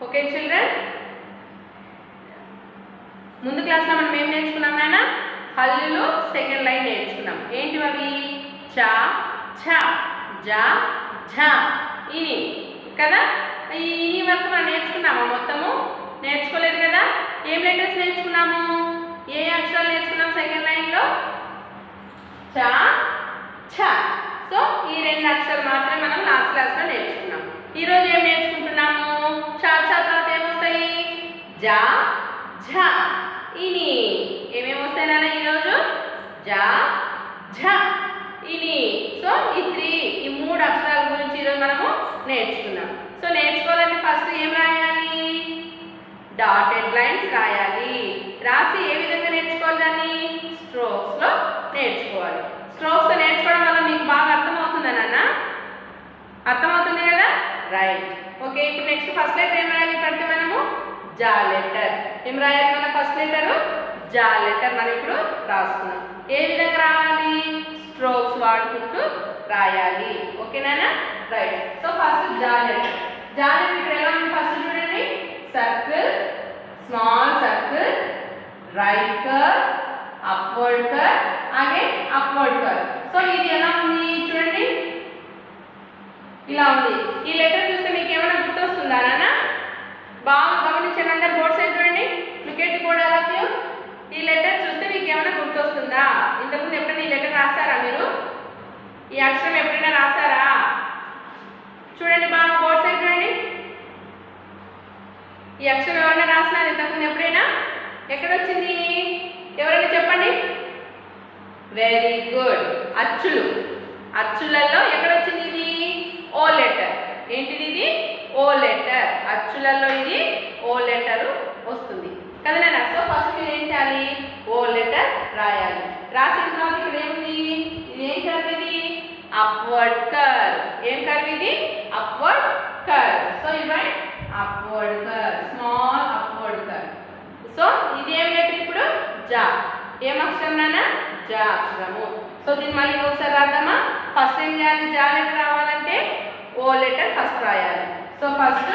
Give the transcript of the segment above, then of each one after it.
Okay children ముందు క్లాస్లో మనం ఏం నేర్చుకున్నాం నాన్న హల్లులు సెకండ్ లైన్ నేర్చుకున్నాం ఏంటివి అవి చ ఛ జ ఝ ఇని కదా ఈ ఇని వరకు మనం నేర్చుకున్నామా మొత్తము నేర్చుకోలేదు కదా ఏం లెటర్స్ నేర్చుకున్నాము ఏ అక్షరాలు నేర్చుకున్నాం సెకండ్ లైన్లో చ ఛ సో ఈ రెండు అక్షరాలు మాత్రమే మనం లాస్ట్ క్లాస్లో నేర్చుకున్నాం ఈరోజు ఏం నేర్చుకుంటున్నాము చ ఛ తర్వాత ఏమొస్తాయి జ ఝ ఇని ఏమేమి వస్తాయి నాన్న ఈరోజు జ ఝ ఇని సో ఈ త్రీ ఈ మూడు అక్షరాల గురించి ఈరోజు మనము నేర్చుకున్నాం సో నేర్చుకోవాలంటే ఫస్ట్ ఏం రాయాలి డాటెడ్ లైన్స్ రాయాలి రాసి ఏ విధంగా నేర్చుకోవాలి దాన్ని స్ట్రోక్స్లో నేర్చుకోవాలి స్ట్రోక్స్లో నేర్చుకోవడం వల్ల మీకు బాగా అర్థమవుతుందా నాన్న అర్థమవుతుంది కదా రైట్ ఓకే ఇప్పుడు నెక్స్ట్ ఫస్ట్ లెటర్ ఏం రాయాలి ఇప్పటికి మనము జా లెటర్ ఏం రాయాలి మన ఫస్ట్ లెటర్ జా లెటర్ మనం ఇప్పుడు రాసుకున్నాం ఏ విధంగా రాయాలి స్ట్రోక్స్ వాడుకుంటూ రాయాలి ఓకేనా రైట్ సో ఫస్ట్ జా లెటర్ జా లెటర్ ఇక్కడ ఎలా ఉంది ఫస్ట్ చూడండి circle small circle right curve upward curve again upward curve so ఇది ఎలా ఉంది చూడండి ఇలా ఉంది ఈ లెటర్ చూస్తే మీకు ఏమైనా గుర్తొస్తుందా నాన్న బాగా గమనించండి అందరు బోర్డ్ సైడ్ చూడండి cricket board all of you ఈ లెటర్ చూస్తే మీకు ఏమైనా గుర్తొస్తుందా ఇంతకుముందు ఎప్పుడైనా ఈ లెటర్ రాసారా మీరు ఈ అక్షరం ఎప్పుడైనా రాసారా చూడండి బాగా బోర్డ్ సైడ్ చూడండి ఈ అక్షరం ఎవరైనా రాసినారు ఇంతకుముందు ఎప్పుడైనా ఎక్కడొచ్చింది ఎవరైనా చెప్పండి వెరీ గుడ్ అచ్చులు అచ్చులలో ఎక్కడొచ్చింది ఇది ఓ లెటర్ ఏంటిది ఇది ఓ లెటర్ అచ్చులలో ఇది ఓ లెటర్ వస్తుంది కదా నాన్న సో ఫస్ట్ మీరు ఏం చేయాలి ఓ లెటర్ రాయాలి రాసిన తర్వాత ఇక్కడ ఏముంది ఇది ఏం కర్వ్ ఇది అప్వర్డ్ కర్ ఏం కర్వ్ ఇది అప్వర్డ్ కర్ సో ఇది upward curve small upward curve so ఇది ఏం లెటర్ ఇప్పుడు జా ఏం అక్షరం నాన్న జా అక్షరము సో దీన్ని మళ్ళీ ఒకసారి రాద్దామా ఫస్ట్ ఏం చేయాలి జా లెటర్ రావాలంటే ఓ లెటర్ ఫస్ట్ రాయాలి సో ఫస్ట్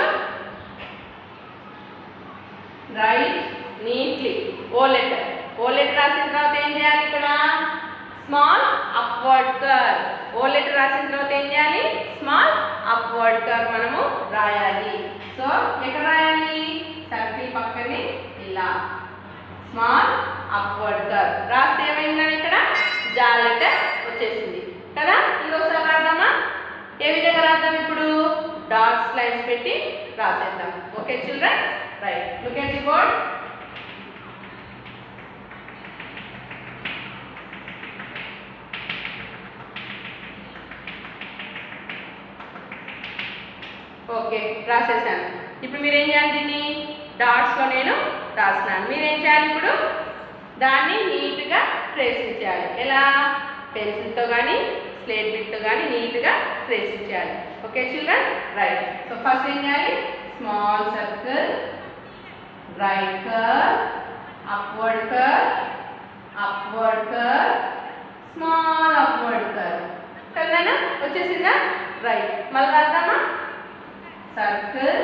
రైట్ నీట్లీ ఓ లెటర్ ఓ లెటర్ రాసిన తర్వాత ఏం చేయాలి ఇక్కడ స్మాల్ అప్వర్డ్ కర్ ఓ లెటర్ రాసిన తర్వాత ఏం చేయాలి స్మాల్ అప్వర్డ్ కర్ మనము రాయాలి సో ఎక్కడ రాయాలి సర్కిల్ పక్కనే ఇలా స్మాల్ అప్వర్డ్ కర్ రాస్తే ఏమైందని ఇక్కడ జా లెటర్ వచ్చేసింది కదా ఇంకొకసారి రాద్దామా ఏ విధంగా రాద్దాం ఇప్పుడు డాట్స్ లైన్స్ పెట్టి రాసేద్దాం okay children right look at the board okay రాసేసాను ఇప్పుడు మీరు ఏం చేయాలి దీన్ని డాట్స్లో నేను రాసినాను మీరేం చేయాలి ఇప్పుడు దాన్ని నీట్గా ట్రేసింగ్ చేయాలి ఎలా పెన్సిల్తో కానీ స్లేట్ బిట్తో కానీ నీట్గా ట్రేసింగ్ చేయాలి okay children right so first ఏం చేయాలి small circle right curve upward curve upward curve small upward curve కదా వచ్చేసిందా రైట్ మళ్ళీ రాద్దామా సర్కిల్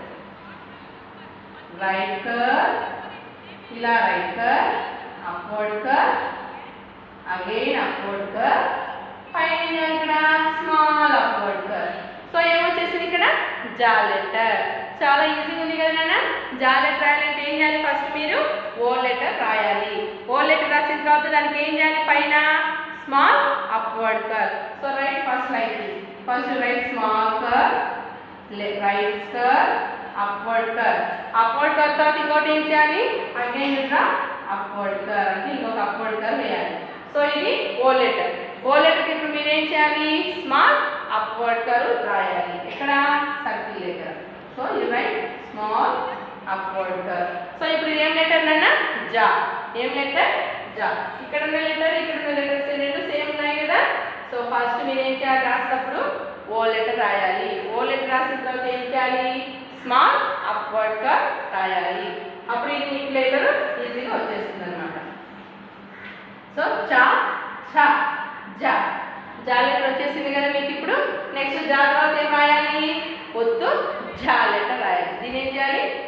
రైట్ కర్ ఇలా right curve upward curve again upward curve పైన ఇక్కడ స్మాల్ అప్వర్డ్ కర్ సో ఏమొచ్చేసింది ఇక్కడ జా లెటర్ చాలా ఈజీగా ఉంది కదా నాన్న జా లెటర్ రాయాలంటే ఏం చేయాలి ఫస్ట్ మీరు ఓ లెటర్ రాయాలి ఓ లెటర్ రాసిన తర్వాత దానికి ఏం చేయాలి పైన small upward curve so right first like first right small curve right curve upward curve upward curve తర్వాత ఇంకోటి ఏం చేయాలి అగైన్ ఇంకా అప్వర్డ్ కర్ అంటే ఇంకొక అప్వర్డ్ కర్ వేయాలి సో ఇది ఓ లెటర్ ఓ లెటర్కి ఇప్పుడు మీరు ఏం చేయాలి స్మాల్ అప్వర్డ్ కర్ రాయాలి ఇక్కడ సర్కిల్ లెటర్ సో ఇది right small upward curve so ఇప్పుడు ఇది ఏం లెటర్ నాన్న జా ఏం లెటర్ జా ఇక్కడ ఉన్న లెటర్ ఇక్కడ ఉన్న లెటర్స్ రెండు సేమ్ ఉన్నాయి కదా సో ఫస్ట్ మీరు ఏం చేయాలి రాసేటప్పుడు ఓ లెటర్ రాయాలి ఓ లెటర్ రాసిన తర్వాత ఏం చేయాలి స్మాల్ అప్వర్డ్ గా రాయాలి అప్పుడు ఇది మీకు లెటర్ ఈజీగా వచ్చేస్తుంది అనమాట సో చా ఛ జా జా లెటర్ వచ్చేసింది కదా మీకు ఇప్పుడు నెక్స్ట్ జా తర్వాత ఏం రాయాలి ఒత్తు ఝా లెటర్ రాయాలి దీని ఏం చేయాలి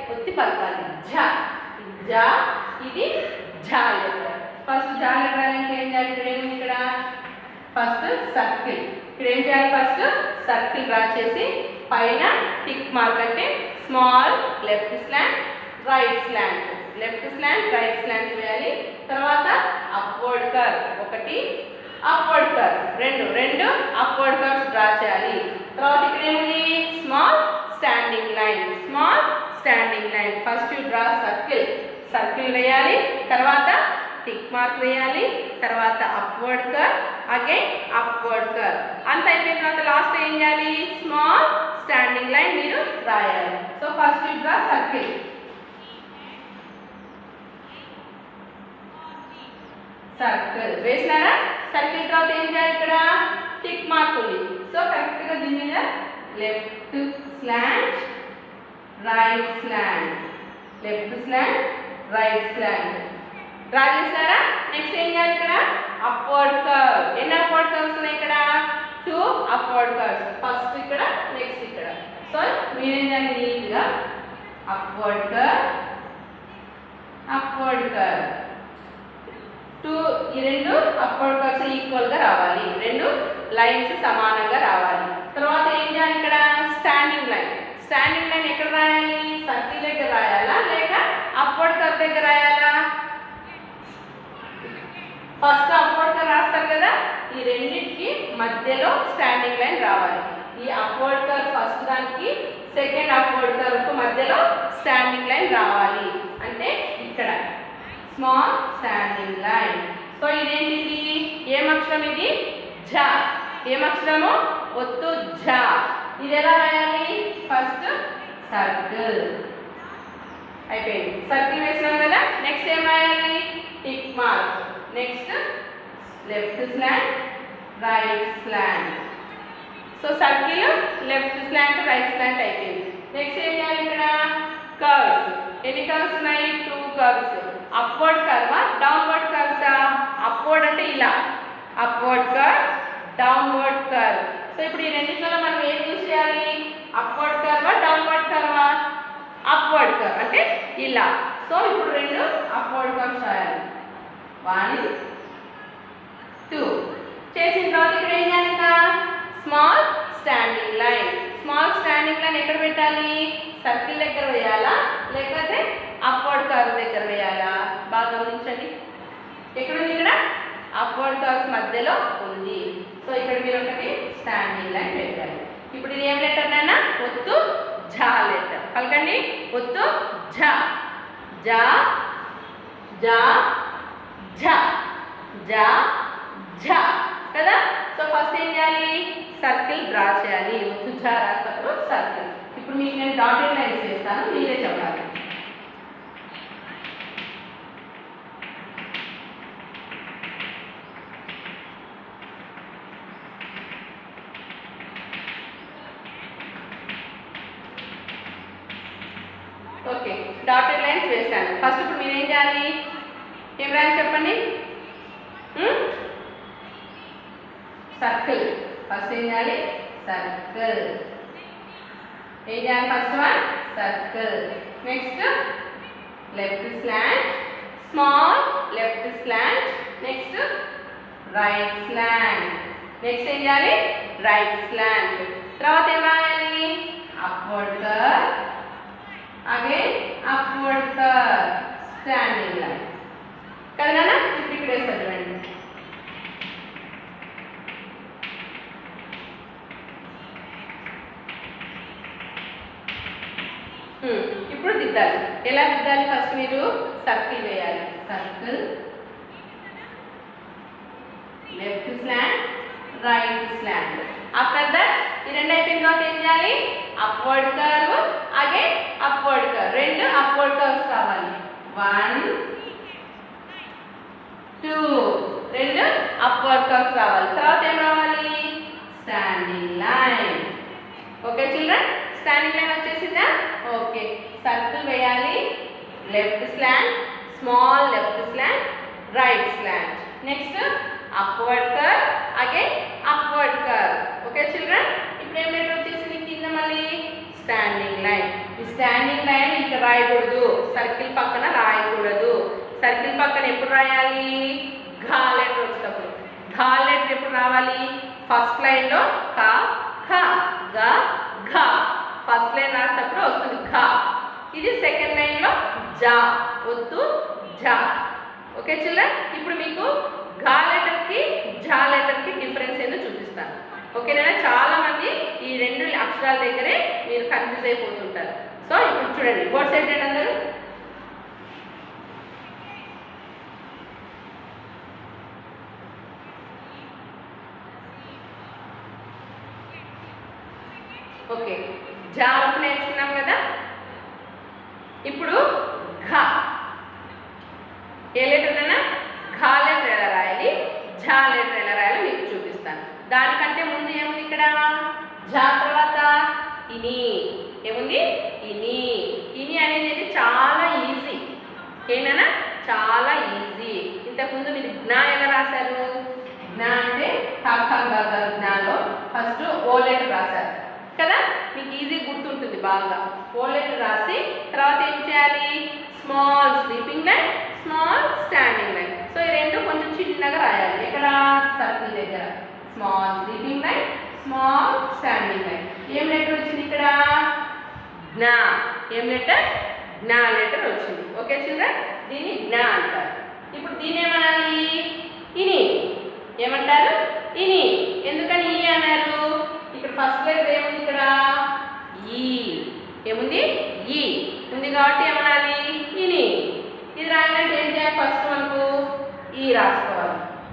ఒత్తి పలకాలి ఝ ఇది జ ఇది ఝ లెటర్ ఫస్ట్ ఝ లెటర్ రాయాలంటే ఏం చేయాలి ఇక్కడ ఏముంది ఇక్కడ ఫస్ట్ సర్కిల్ ఇక్కడ ఏం చేయాలి ఫస్ట్ సర్కిల్ డ్రా చేసి పైన టిక్ మార్క్ అంటే small left slant right slant left slant right slant వేయాలి తర్వాత అప్వర్డ్ కర్ ఒకటి అప్వర్డ్ కర్ రెండు రెండు అప్వర్డ్ కర్స్ డ్రా చేయాలి తర్వాత ఇక్కడ ఏముంది small standing line small standing line first you draw circle circle వేయాలి తర్వాత టిక్ మార్క్ వేయాలి తర్వాత అప్వర్డ్ కర్ అగైన్ అప్వర్డ్ కర్ అంత అయిపోయిన తర్వాత లాస్ట్ ఏం చేయాలి స్మాల్ స్టాండింగ్ లైన్ మీరు రాయాలి so first you draw circle circle వేసినారా సర్కిల్ తర్వాత ఏం చేయాలి ఇక్కడ టిక్ మార్క్ ఉంది సో కరెక్ట్గా దీని మీద left slant right slant left slant right slant draw చేశారా నెక్స్ట్ ఏం చేయాలి ఇక్కడ అప్వర్డ్ కర్వ్ ఎన్ని అప్వర్డ్ కర్వ్స్ ఉన్నాయి ఇక్కడ టూ అప్వర్డ్ కర్వ్స్ ఫస్ట్ ఇక్కడ నెక్స్ట్ ఇక్కడ సో మీరేం చేయాలి నీట్గా upward curve upward curve two ఈ రెండు అప్వర్డ్ కర్వ్స్ ఈక్వల్గా రావాలి రెండు లైన్స్ సమానంగా రావాలి తర్వాత ఏం చేయాలి ఇక్కడ స్టాండింగ్ లైన్ స్టాండింగ్ లైన్ ఎక్కడ రాయాలి సర్కిల్ దగ్గర రాయాలా లేక అప్వర్డ్ కర్వ్ దగ్గర రాయాలా ఫస్ట్ అప్వర్డ్ కర్వ్ రాస్తారు కదా ఈ రెండింటికి మధ్యలో స్టాండింగ్ లైన్ రావాలి ఈ అప్వర్డ్ కర్వ్ ఫస్ట్ దానికి సెకండ్ అప్వర్డ్ కర్వ్ మధ్యలో స్టాండింగ్ లైన్ రావాలి అంటే ఇక్కడ స్మాల్ స్టాండింగ్ లైన్ సో ఇదేంటిది ఏం అక్షరం ఇది ఝ ఏం అక్షరము ఒత్తు ఝ ఇది ఎలా రాయాలి ఫస్ట్ సర్కిల్ అయిపోయింది సర్కిల్ వేసినాం కదా నెక్స్ట్ ఏం రాయాలి tick mark next left slant right slant so circle left slant right slant అయిపోయింది నెక్స్ట్ ఏం చేయాలి ఇక్కడ కర్వ్స్ ఎన్ని కర్వ్స్ ఉన్నాయి టూ కర్వ్స్ అప్వర్డ్ కర్వా డౌన్వర్డ్ కర్వ్సా అప్వర్డ్ అంటే ఇలా upward curve downward curve so ఇప్పుడు ఈ రెండింటిలో మనం ఏం యూజ్ చేయాలి అప్వర్డ్ కర్వా డౌన్వర్డ్ కర్వా అప్వర్డ్ కర్వ్ అంటే ఇలా సో ఇప్పుడు రెండు అప్వర్డ్ కర్వ్స్ రాయాలి వన్ టూ చేసిన తర్వాత ఇక్కడ ఏం చేయాలి ఇంకా small standing line small standing line ఎక్కడ పెట్టాలి సర్కిల్ దగ్గర వేయాలా లేకపోతే అప్వర్డ్ కర్వ్ దగ్గర వేయాలా బాగా గమనించండి ఎక్కడ ఉంది ఇక్కడ అప్వర్డ్ కర్వ్స్ మధ్యలో ఉంది సో ఇక్కడ మీరు ఒకటి స్టాండింగ్ లైన్ పెట్టాలి ఇప్పుడు ఇది ఏం లెటర్ నాన్న ఒత్తు ఝా లెటర్ పలకండి ఒత్తు ఝ జా జా ఝ జా ఝ కదా సో ఫస్ట్ ఏం చేయాలి సర్కిల్ డ్రా చేయాలి ఒత్తు ఝ రాసినప్పుడు సర్కిల్ ఇప్పుడు మీకు నేను డాటెడ్ లైన్స్ వేస్తాను మీరే చెప్పాలి ఓకే డాటెడ్ లైన్స్ వేసాను ఫస్ట్ ఇప్పుడు మీరు ఏం చేయాలి ఏం రాయాలి చెప్పండి సర్కిల్ ఫస్ట్ ఏం చేయాలి సర్కిల్ ఏం చేయాలి first one circle next left slant small left slant next right slant next ఏం చేయాలి రైట్ స్లాంట్ తర్వాత ఏం రాయాలి upward curve again upward curve standing line కదా నాన్న ఇప్పుడు ఇక్కడ వేస్తారు చూడండి Hmm. ఇప్పుడు దిద్దాలి ఎలా దిద్దాలి ఫస్ట్ మీరు సర్కిల్ వేయాలి circle left slant right slant after that ఈ రెండు అయిపోయిన తర్వాత ఏం చేయాలి upward curve again upward curve రెండు అప్వర్డ్ కర్వ్స్ కావాలి వన్ టూ రెండు అప్వర్డ్ కర్వ్స్ రావాలి తర్వాత ఏం రావాలి standing line okay children standing line వచ్చేసిందా ఓకే సర్కిల్ వేయాలి left slant small left slant right slant next upward curve again upward curve okay children ఇప్పుడు ఏం లెటర్ వచ్చేసింది కింద మళ్ళీ స్టాండింగ్ లైన్ ఈ స్టాండింగ్ లైన్ ఇక్కడ రాయకూడదు సర్కిల్ పక్కన రాయకూడదు సర్కిల్ పక్కన ఎప్పుడు రాయాలి ఘా లెటర్ వచ్చినప్పుడు ఘా లెటర్ ఎప్పుడు రావాలి ఫస్ట్ లైన్లో క ఖ గ ఘ ఫస్ట్ లైన్ రాసినప్పుడు వస్తుంది ఘ ఇది సెకండ్ లైన్లో జా ఒత్తు జా ఓకే చిల్డ్రన్ ఇప్పుడు మీకు ఘా లెటర్కి జా లెటర్కి డిఫరెన్స్ ఏందో చూపిస్తాను ఓకేనా చాలా మంది ఈ రెండు అక్షరాల దగ్గరే మీరు కన్ఫ్యూజ్ అయిపోతుంటారు సో ఇప్పుడు చూడండి బోర్డ్ సైడ్ రండి అందరూ ఓకే జా వరకు నేర్చుకున్నాం కదా ఇప్పుడు ఘ ఏ లెటర్ అన్నా ఘా లెటర్ ఎలా రాయాలి ఝా లెటర్ ఎలా రాయాలో మీకు చూపిస్తాను దానికంటే ముందు ఏముంది ఇక్కడ ఝా తర్వాత ఇని ఏముంది ఇని ఇని అనేది అయితే చాలా ఈజీ ఏనా చాలా ఈజీ ఇంతకుముందు మీరు జ్ఞా ఎలా రాశారు జ్ఞా అంటే కాకంగా జ్ఞాలో ఫస్ట్ ఓ లెటర్ రాశారు కదా మీకు ఈజీ గుర్తుంటుంది బాగా ఓ లెటర్ రాసి తర్వాత ఏం చేయాలి small sleeping line small standing line so ఈ రెండు కొంచెం చిన్నగా రాయాలి ఎక్కడ సర్కిల్ దగ్గర small sleeping line small standing line ఏం లెటర్ వచ్చింది ఇక్కడ జ్ఞా ఏం లెటర్ జ్ఞా లెటర్ వచ్చింది ఓకే చిల్డ్రన్ దీన్ని జ్ఞా అంటారు ఇప్పుడు దీన్ని ఏమనాలి ఇని ఏమంటారు ఇని ఎందుకని ఈ అన్నారు ఇక్కడ ఫస్ట్ లెటర్ ఏముంది ఇక్కడ ఈ ఏముంది ఈ ఉంది కాబట్టి ఏమనాలి ఇని ఇది రాయాలంటే ఏం చేయాలి ఫస్ట్ మనకు ఈ రాసుకోవాలి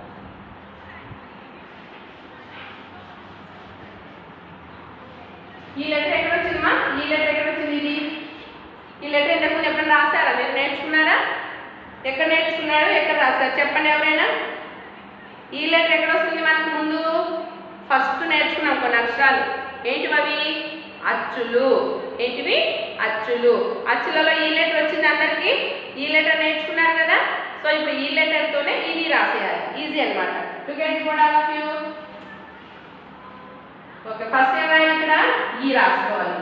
ఈ లెటర్ ఎక్కడ వచ్చిందమ్మా ఈ లెటర్ ఎక్కడ వచ్చింది ఇది ఈ లెటర్ ఇంతకుముందు ఎప్పుడైనా రాశారా మీరు నేర్చుకున్నారా ఎక్కడ నేర్చుకున్నారు ఎక్కడ రాశారు చెప్పండి ఎవరైనా ఈ లెటర్ ఎక్కడ వస్తుంది మనకు ముందు ఫస్ట్ నేర్చుకున్నాం కొన్ని అక్షరాలు ఏంటివి అవి అచ్చులు ఏంటివి అచ్చులు అచ్చులలో ఈ లెటర్ వచ్చింది అందరికీ ఈ లెటర్ నేర్చుకున్నారు కదా సో ఇప్పుడు ఈ లెటర్తోనే ఇది రాసేయాలి ఈజీ అనమాట to get good all of you okay first ఏం రాయాలి ఇక్కడ ఈ రాసుకోవాలి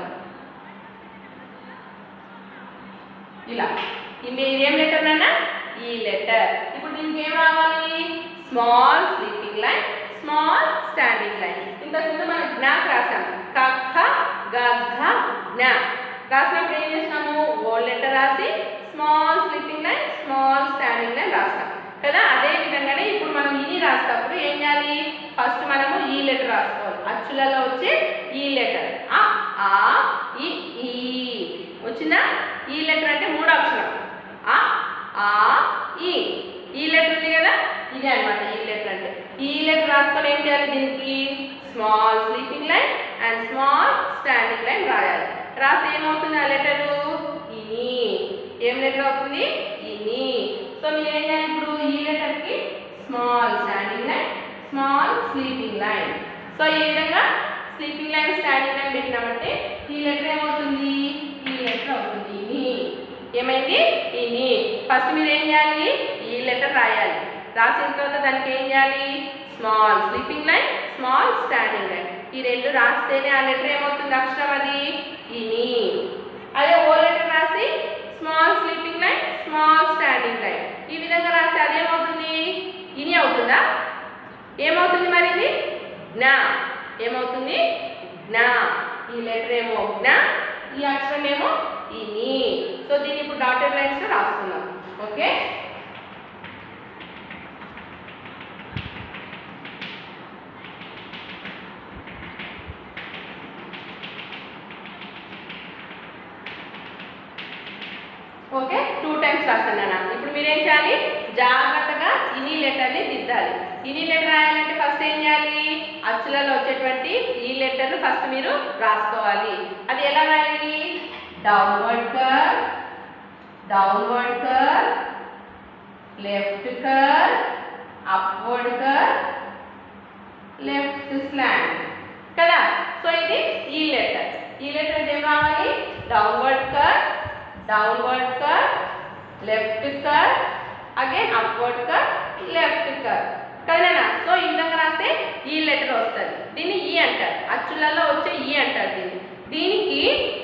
ఇలా ఇది ఏం లెటర్ నాన్న ఈ లెటర్ ఇప్పుడు దీనికి ఏం రావాలి small sleeping line small standing line ఇంతకుముందు మనం జ్ఞాక్ రాసాము కఖ గఘ జ్ఞ రాసినప్పుడు ఏం చేసినాము ఓ లెటర్ రాసి small sleeping line small standing line రాస్తాం కదా అదే విధంగానే ఇప్పుడు మనం ఇని రాసేటప్పుడు ఏం చేయాలి ఫస్ట్ మనము ఈ లెటర్ రాసుకోవాలి అచ్చులలో వచ్చే ఈ లెటర్ ఆ ఆ ఈ ఈ వచ్చిందా ఈ లెటర్ అంటే మూడు అక్షరం ఆ ఆ ఈ ఈ లెటర్ ఉంది కదా ఇదే అన్నమాట ఈ లెటర్ అంటే ఈ లెటర్ రాసుకొని ఏం చేయాలి దీనికి small sleeping line and small standing line రాయాలి రాస్తే ఏమవుతుంది ఆ లెటరు ఇని ఏం లెటర్ అవుతుంది ఇని సో మీరు ఏం చేయాలి ఇప్పుడు ఈ లెటర్కి small standing line small sleeping line so ఈ విధంగా స్లీపింగ్ లైన్ స్టాండింగ్ లైన్ పెట్టినామంటే ఈ లెటర్ ఏమవుతుంది ఈ లెటర్ అవుతుంది ఇని ఏమైంది ఇని ఫస్ట్ మీరు ఏం చేయాలి ఈ లెటర్ రాయాలి రాసిన తర్వాత దానికి ఏం చేయాలి small sleeping line small standing line ఈ రెండు రాస్తేనే ఆ లెటర్ ఏమవుతుంది అక్షరం అది ఇని అదే ఓ లెటర్ రాసి small sleeping line small standing line ఈ విధంగా రాస్తే అదేమవుతుంది ఇని అవుతుందా ఏమవుతుంది మరి ఇది జ్ఞా ఏమవుతుంది జ్ఞా ఈ లెటర్ ఏమో జ్ఞా ఈ అక్షరం ఏమో ఇని సో దీన్ని ఇప్పుడు డాటెడ్ లైన్స్ లో రాసుకుందాం ఓకే ఓకే టూ టైమ్స్ రాస్తాను నాన్న ఇప్పుడు మీరేం చేయాలి జాగ్రత్తగా ఇని లెటర్ని దిద్దాలి ఇని లెటర్ రాయాలంటే ఫస్ట్ ఏం చేయాలి అచ్చులలో వచ్చేటువంటి ఈ లెటర్ను ఫస్ట్ మీరు రాసుకోవాలి అది ఎలా రాయాలి డౌన్వర్డ్ కర్ downward curve left curve upward కర్ లెఫ్ట్ స్లాండ్ కదా సో ఇది ఈ లెటర్ ఈ లెటర్ ఏం రావాలి డౌన్వర్డ్ కర్ డౌన్వర్డ్ కర్ లెఫ్ట్ కర్ అగైన్ అప్వర్డ్ కర్ లెఫ్ట్ కర్ కదనా సో ఈ విధంగా రాస్తే ఈ లెటర్ వస్తుంది దీన్ని ఈ అంటారు అచ్చులలో వచ్చే ఈ అంటారు దీన్ని దీనికి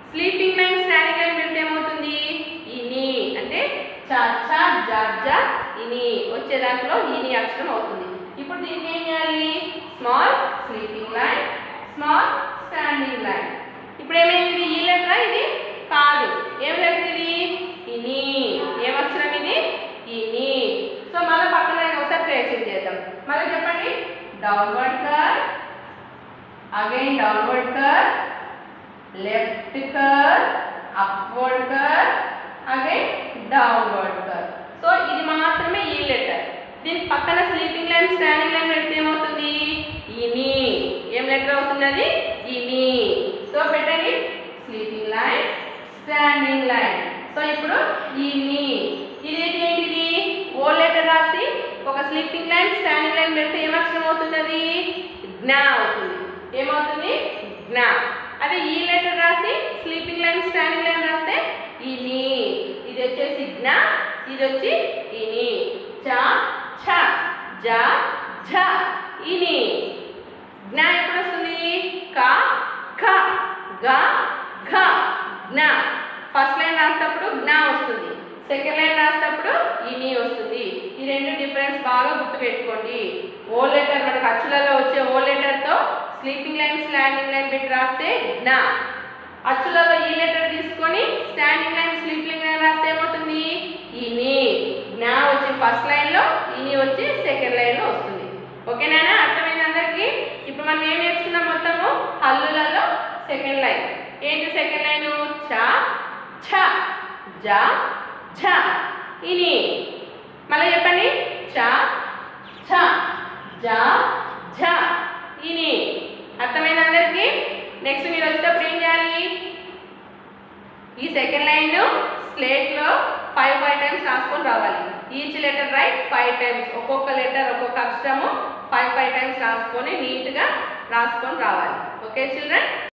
స్లీపింగ్ లైన్ స్టాండింగ్ లైన్ పెడితే ఏమవుతుంది ఇని అంటే చ చ జ జ ఇని వచ్చే దాంట్లో ఇని అక్షరం అవుతుంది ఇప్పుడు దీన్ని ఏం చేయాలి small sleeping line small standing line ఇప్పుడు ఏమైంది ఇది ఈ లెటర్ ఇది కాదు ఏం లెటర్ ఇది ఇని ఏం అక్షరం ఇది ఇని సో మళ్ళీ పక్కన ఒకసారి ట్రేసింగ్ చేద్దాం మళ్ళీ చెప్పండి downward curve again downward curve left curve upward curve again downward curve so ఇది మాత్రమే ఈ లెటర్ దీని పక్కన స్లీపింగ్ లైన్ స్టాండింగ్ లైన్ పెడితే ఏమవుతుంది ఇని ఏం లెటర్ అవుతుంది అది ఇని సో పెట్టండి sleeping line standing line so ఇప్పుడు ఇని ఇది ఏంటిది ఓ లెటర్ రాసి ఒక స్లీపింగ్ లైన్ స్టాండింగ్ లైన్ పెడితే ఏం అక్షరం అవుతుంది అది జ్ఞా అవుతుంది ఏమవుతుంది జ్ఞా అదే ఈ లెటర్ రాసి స్లీపింగ్ లైన్ స్టాండింగ్ లైన్ రాస్తే ఇని ఇది వచ్చేసి జ్ఞ ఇది వచ్చి ఇని చ ఛ జ ఝ ఇని జ్ఞ ఎప్పుడు వస్తుంది క ఖ గ ఘ జ్ఞ ఫస్ట్ లైన్ రాసేటప్పుడు జ్ఞ వస్తుంది సెకండ్ లైన్ రాసేటప్పుడు ఇని వస్తుంది ఈ రెండు డిఫరెన్స్ బాగా గుర్తుపెట్టుకోండి ఓ లెటర్ మనకు అచ్చులలో వచ్చే ఓ లెటర్తో స్లీపింగ్ లైన్ స్లాండింగ్ లైన్ పెట్టి రాస్తే జ్ఞ అచ్చులలో ఈ లెటర్ తీసుకొని స్టాండింగ్ లైన్ స్లీపింగ్ లైన్ రాస్తే ఏమవుతుంది ఇని జ్ఞా వచ్చి ఫస్ట్ లైన్లో ఇని వచ్చి సెకండ్ లైన్లో వస్తుంది ఓకేనా అర్థమైంది అందరికీ ఇప్పుడు మనం ఏం నేర్చుకున్నాం మొత్తము హల్లులలో సెకండ్ లైన్ ఏంటి సెకండ్ లైన్ చ ఛ జ ఝ ఇని మళ్ళీ చెప్పండి చ ఛ జ ఝ ఇని అర్థమైంది అందరికీ నెక్స్ట్ మీరు వచ్చేటప్పుడు ఏం చేయాలి ఈ సెకండ్ లైన్ స్లేట్లో ఫైవ్ ఫైవ్ టైమ్స్ రాసుకొని రావాలి each letter write five times ఒక్కొక్క లెటర్ ఒక్కొక్క అక్షరము ఫైవ్ ఫైవ్ టైమ్స్ రాసుకొని నీట్గా రాసుకొని రావాలి ఓకే చిల్డ్రన్